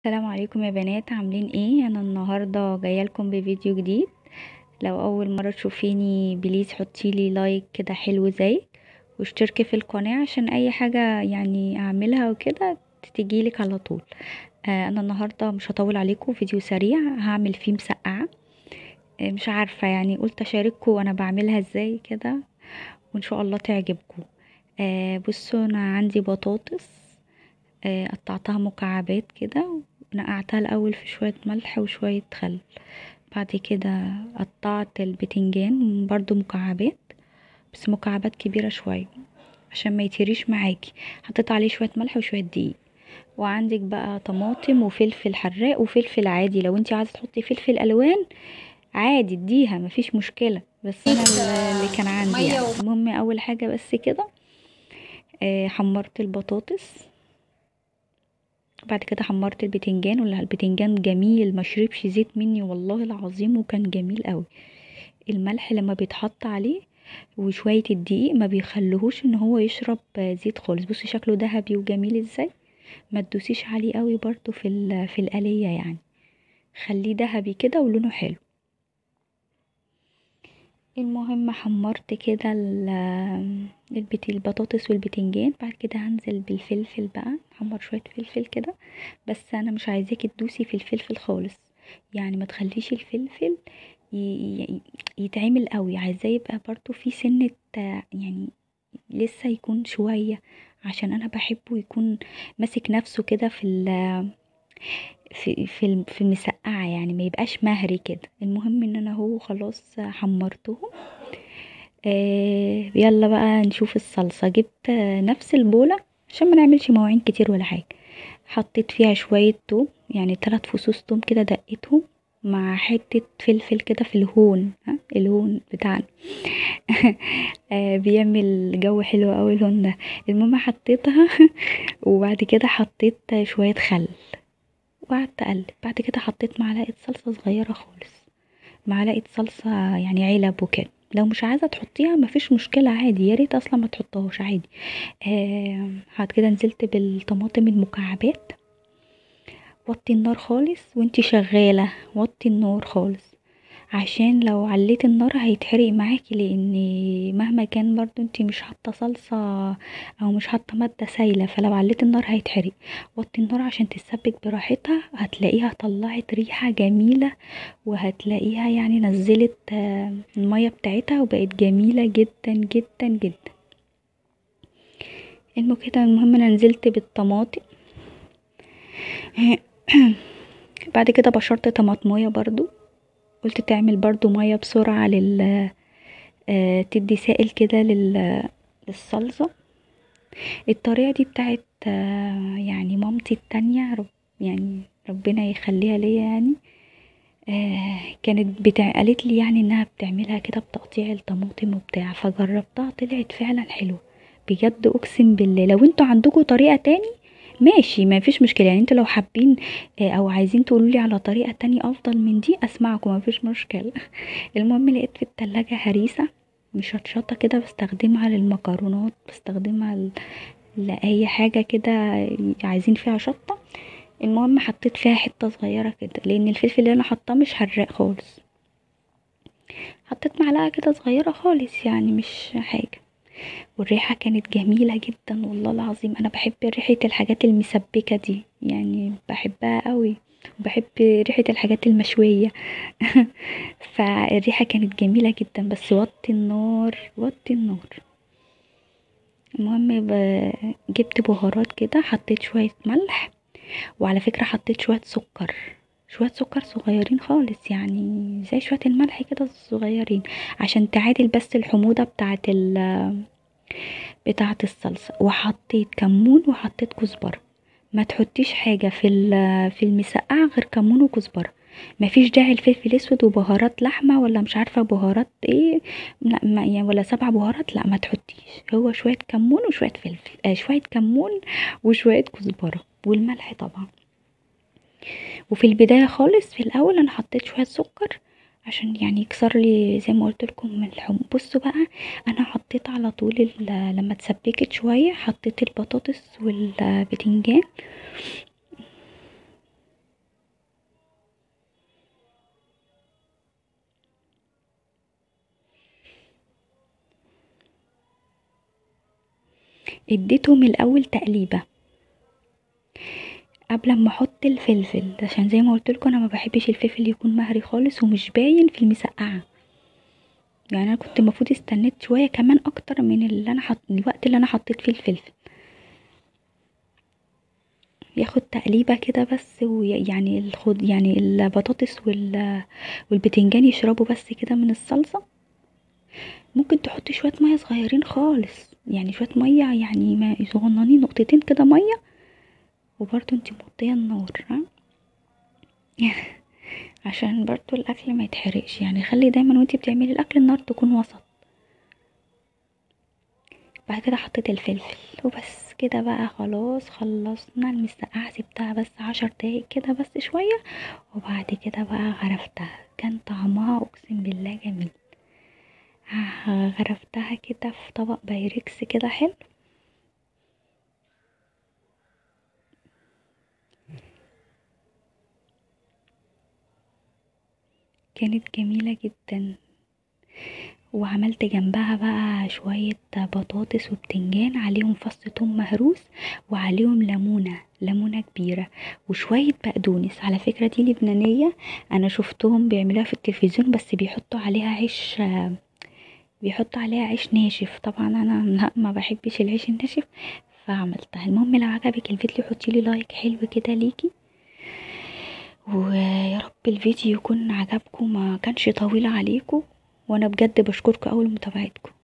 السلام عليكم يا بنات عاملين ايه انا النهارده جايه لكم بفيديو جديد لو اول مره تشوفيني بليز حطيلي لايك كده حلو زيك واشتركي في القناه عشان اي حاجه يعني اعملها وكده تجيلك على طول آه انا النهارده مش هطول عليكم فيديو سريع هعمل فيه مسقعه آه مش عارفه يعني قلت اشارككم وانا بعملها ازاي كده وان شاء الله تعجبكم آه بصوا انا عندي بطاطس آه قطعتها مكعبات كده نقعتها الاول في شويه ملح وشويه خل بعد كده قطعت البتنجان برضو مكعبات بس مكعبات كبيره شويه عشان ما يتهريش معاكي حطيت عليه شويه ملح وشويه دقيق وعندك بقى طماطم وفلفل حراق وفلفل عادي لو انت عايزه تحطي فلفل الوان عادي اديها مفيش مشكله بس انا اللي كان عندي يعني. المهم اول حاجه بس كده آه حمرت البطاطس بعد كده حمرت البتنجان ولا البتنجان جميل مشربش زيت مني والله العظيم وكان جميل قوي الملح لما بيتحط عليه وشوية الدقيق ما بيخليهوش ان هو يشرب زيت خالص بصي شكله ذهبي وجميل ازاي ما تدوسيش عليه قوي برضو في في القلية يعني خليه ذهبي كده ولونه حلو المهم حمرت كده البطاطس والبتنجان بعد كده هنزل بالفلفل بقى حمر شويه فلفل كده بس انا مش عايزاكي تدوسي في الفلفل خالص يعني ما تخليش الفلفل يتعمل قوي عايزاه يبقى برضو في سنه يعني لسه يكون شويه عشان انا بحبه يكون ماسك نفسه كده في في في في المسقعه يعني ما يبقاش مهري كده المهم ان انا هو خلاص حمرته آه يلا بقى نشوف الصلصه جبت نفس البوله عشان ما نعملش مواعين كتير ولا حاجه حطيت فيها شويه توم يعني ثلاث فصوص توم كده دقيتهم مع حته فلفل كده في الهون ها الهون بتاعنا آه بيعمل جو حلو قوي الهون ده المهم حطيتها وبعد كده حطيت شويه خل وقعدت اقلب بعد كده حطيت معلقه صلصه صغيره خالص معلقه صلصه يعني علب وكده لو مش عايزه تحطيها مفيش مشكله عادي يا ريت اصلا ما تحطهاش عادي آه بعد كده نزلت بالطماطم المكعبات وطي النار خالص وانتي شغاله وطي النار خالص عشان لو عليت النار هيتحرق معاكي لان مهما كان برضو انتي مش حاطه صلصه او مش حاطه ماده سايله فلو عليت النار هيتحرق وطي النار عشان تتسبك براحتها هتلاقيها طلعت ريحه جميله وهتلاقيها يعني نزلت الميه بتاعتها وبقت جميله جدا جدا جدا المهم كده المهم انا نزلت بالطماطم بعد كده بشرت طماطمايه برضو قلت تعمل برضو مية بسرعة لل آه تدي سائل كده لل للصلصة الطريقة دي بتاعت آه يعني مامتي التانية رب يعني ربنا يخليها ليا يعني آه كانت بتاع قالت لي يعني انها بتعملها كده بتقطيع الطماطم وبتاع فجربتها طلعت فعلا حلوه بجد اقسم بالله لو انتوا عندكم طريقه تاني ماشي ما فيش مشكله يعني انتوا لو حابين او عايزين تقولوا لي على طريقه تانية افضل من دي اسمعكم ما فيش مشكله المهم لقيت في التلاجة هريسه مشطشطه كده بستخدمها للمكرونات بستخدمها ل... لاي حاجه كده عايزين فيها شطه المهم حطيت فيها حته صغيره كده لان الفلفل اللي انا حاطاه مش حراق خالص حطيت معلقه كده صغيره خالص يعني مش حاجه والريحة كانت جميلة جدا والله العظيم انا بحب ريحة الحاجات المسبكة دي يعني بحبها قوي وبحب ريحة الحاجات المشوية فالريحة كانت جميلة جدا بس وطي النار وطي النار المهم جبت بهارات كده حطيت شوية ملح وعلى فكرة حطيت شوية سكر شوية سكر صغيرين خالص يعني زي شوية الملح كده صغيرين عشان تعادل بس الحموضة بتاعة ال بتاعة الصلصة وحطيت كمون وحطيت كزبرة ما تحطيش حاجة في في المسقعة غير كمون وكزبرة مفيش داعي الفلفل اسود وبهارات لحمه ولا مش عارفه بهارات ايه لا ما يعني ولا سبع بهارات لا ما تحطيش هو شويه كمون وشويه فلفل آه شويه كمون وشويه كزبره والملح طبعا وفي البدايه خالص في الاول انا حطيت شويه سكر عشان يعني يكسر لي زي ما قلت لكم من الحمض بصوا بقى انا حطيت على طول لما اتسبكت شويه حطيت البطاطس والبتنجان اديتهم الاول تقليبه قبل ما احط الفلفل عشان زي ما قلت لكم انا ما بحبش الفلفل يكون مهري خالص ومش باين في المسقعه يعني انا كنت المفروض استنيت شويه كمان اكتر من اللي انا حط... الوقت اللي انا حطيت فيه الفلفل ياخد تقليبه كده بس ويعني الخض يعني البطاطس وال... والبتنجان يشربوا بس كده من الصلصه ممكن تحطي شويه ميه صغيرين خالص يعني شويه ميه يعني ما صغننين نقطتين كده ميه وبرضو انتي موطيه النار ها عشان برضو الاكل ما يتحرقش يعني خلي دايما وانتي بتعملي الاكل النار تكون وسط بعد كده حطيت الفلفل وبس كده بقى خلاص خلصنا المسقعه سبتها بس عشر دقايق كده بس شويه وبعد كده بقى غرفتها كان طعمها اقسم بالله جميل غرفتها كده في طبق بايركس كده حلو كانت جميلة جدا وعملت جنبها بقى شوية بطاطس وبتنجان عليهم فص توم مهروس وعليهم ليمونة ليمونة كبيرة وشوية بقدونس على فكرة دي لبنانية انا شفتهم بيعملوها في التلفزيون بس بيحطوا عليها عيش بيحطوا عليها عيش ناشف طبعا انا لا ما بحبش العيش الناشف فعملتها المهم لو عجبك الفيديو حطيلي لايك حلو كده ليكي ويا رب الفيديو يكون عجبكم ما كانش طويل عليكم وانا بجد بشكركم اول متابعتكم